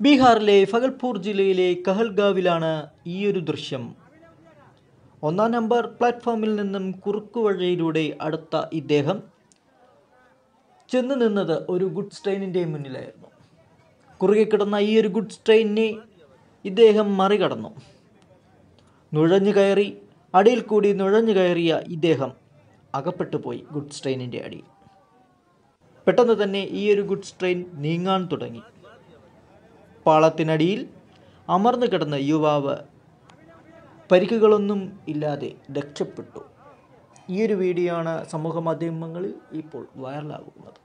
ബീഹാറിലെ ഫഗൽപൂർ ജില്ലയിലെ കഹൽഗാവിലാണ് ഈയൊരു ദൃശ്യം ഒന്നാം നമ്പർ പ്ലാറ്റ്ഫോമിൽ നിന്നും കുറുക്കുവഴിയിലൂടെ അടുത്ത ഇദ്ദേഹം ചെന്ന് നിന്നത് ഒരു ഗുഡ്സ് ട്രെയിനിൻ്റെ മുന്നിലായിരുന്നു കുറുകെ കിടന്ന ഈ ഒരു ഗുഡ്സ് ട്രെയിനിനെ ഇദ്ദേഹം മറികടന്നു നുഴഞ്ഞു കയറി അടിയിൽ കൂടി നുഴഞ്ഞു കയറിയ ഇദ്ദേഹം അകപ്പെട്ടു പോയി ഗുഡ്സ് ട്രെയിനിൻ്റെ അടിയിൽ പെട്ടെന്ന് തന്നെ ഈ ഒരു ഗുഡ്സ് ട്രെയിൻ നീങ്ങാൻ തുടങ്ങി പാളത്തിനടിയിൽ അമർന്നു കിടന്ന യുവാവ് പരിക്കുകളൊന്നും ഇല്ലാതെ രക്ഷപ്പെട്ടു ഈ ഒരു വീഡിയോ ആണ് സമൂഹ മാധ്യമങ്ങളിൽ ഇപ്പോൾ വൈറലാകുന്നത്